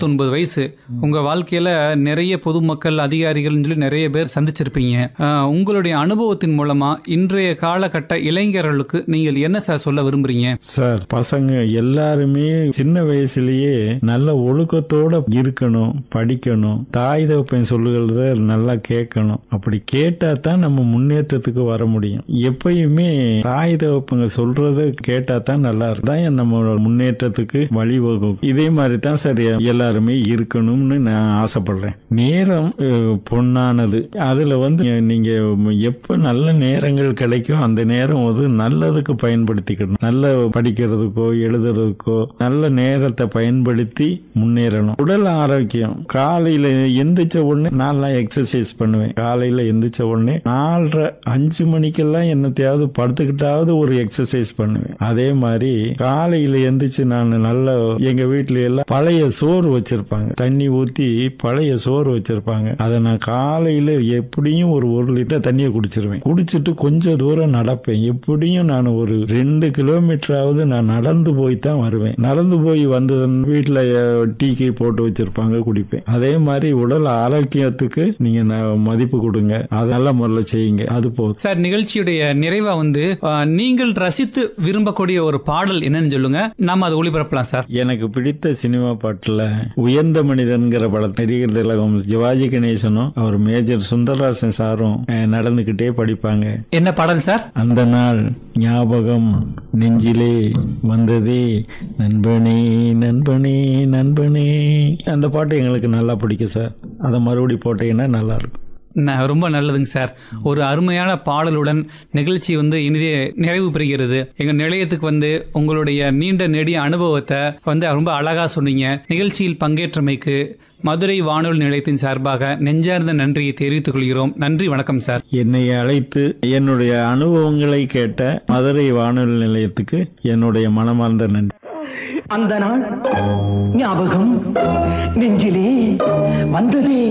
முப்பத்தொன்பது வயசு உங்க வாழ்க்கையில நிறைய பொதுமக்கள் அதிகாரிகள்னு சொல்லி நிறைய பேர் சந்திச்சிருப்பீங்க ஆஹ், உங்களுடைய அனுபவத்தின் மூலமா இன்றைய காலகட்ட இளைஞர்களுக்கு நீங்கள் என்ன சார் சொல்ல விரும்புறீங்க சார் பசங்க எல்லாருமே சின்ன வயசுலயே நல்ல ஒழுக்கத்தோட இருக்கணும் படிக்கணும் தாய் தகப்பன் சொல்லுகிறத நல்லா கேட்கணும் அப்படி கேட்டா தான் நம்ம முன்னேற்றத்துக்கு வர முடியும் எப்பயுமே தாய் தகப்பங்க சொல்றத கேட்டா தான் நல்லா இருக்கும் தான் நம்ம முன்னேற்றத்துக்கு வழிவகுக்கும் இதே மாதிரி தான் சார் எல்லாருமே இருக்கணும்னு நான் ஆசைப்படுறேன் நேரம் அஹ், பொன்னானது அதுல வந்து நீங்க எப்ப நல்ல நேரங்கள் கிடைக்கும் அந்த நேரம் வந்து நல்லதுக்கு பயன்படுத்திக்கணும் நல்ல படிக்கிறதுக்கோ எழுதுறதுக்கோ நல்ல நேரத்தை பயன்படுத்தி முன்னேறணும் உடல் ஆரோக்கியம் காலையில எந்திரிச்ச உடனே நான்லாம் எக்ஸசைஸ் பண்ணுவேன் காலையில எந்திரிச்ச உடனே நாலரை அஞ்சு மணிக்கெல்லாம் என்னத்தையாவது படுத்துக்கிட்டாவது ஒரு எக்ஸசைஸ் பண்ணுவேன் அதே மாதிரி காலையில எந்திரிச்சு நான் நல்ல எங்க வீட்ல எல்லாம் பழைய சோறு வச்சிருப்பாங்க தண்ணி ஊத்தி பழைய சோறு வச்சிருப்பாங்க அதை நான் காலையில எப்படியும் ஒரு ஒரு லிட்டர் தண்ணியை குடிச்சிருவேன் குடிச்சிட்டு கொஞ்சம் தூரம் நடப்பேன் எப்படியும் நான் ஒரு ரெண்டு கிலோமீட்டராவது நான் நடந்து போய் தான் வருவேன் நடந்து போய் வந்து வீட்டுல டீ கீ போட்டு வச்சிருப்பாங்க குடிப்பேன் அதே மாதிரி உடல் ஆரோக்கியத்துக்கு நீங்க ந- மதிப்பு கொடுங்க அதெல்லாம் முதல்ல செய்யுங்க அது போதும் சார் நிகழ்ச்சியுடைய நிறைவா வந்து ஆஹ், நீங்கள் ரசித்து விரும்பக்கூடிய ஒரு பாடல் என்னன்னு சொல்லுங்க நாம அதை ஒளிபரப்பலாம் சார் எனக்கு பிடித்த சினிமா பாட்டுல உயர்ந்த மனிதன்கிற படம் நடிகர் திலகம் சிவாஜி கணேசனும் அவர் மேஜர் சுந்தரராசன் சாரும் அஹ், நடந்துகிட்டே படிப்பாங்க என்ன பாடல் சார் அந்த நாள் ஞாபகம் நெஞ்சிலே வந்ததே நண்பனே நண்பனே நண்பனே அந்த பாட்டு எங்களுக்கு நல்லா பிடிக்கும் சார் அதை மறுபடி போட்டீங்கன்னா நல்லா இருக்கும் ந- ரொம்ப நல்லதுங்க சார் ஒரு அருமையான பாடலுடன் நிகழ்ச்சி வந்து இனிதே நிறைவு பெறுகிறது எங்க நிலையத்துக்கு வந்து உங்களுடைய நீண்ட நெடிய அனுபவத்தை வந்து ரொம்ப அழகா சொன்னீங்க நிகழ்ச்சியில் பங்கேற்றமைக்கு மதுரை வானொலி நிலையத்தின் சார்பாக நெஞ்சார்ந்த நன்றியை தெரிவித்துக் கொள்கிறோம் நன்றி வணக்கம் சார் என்னை அழைத்து என்னுடைய அனுபவங்களை கேட்ட மதுரை வானொலி நிலையத்துக்கு என்னுடைய மனமார்ந்த நன்றி அந்த நாள் ஞாபகம் நெஞ்சிலே வந்ததே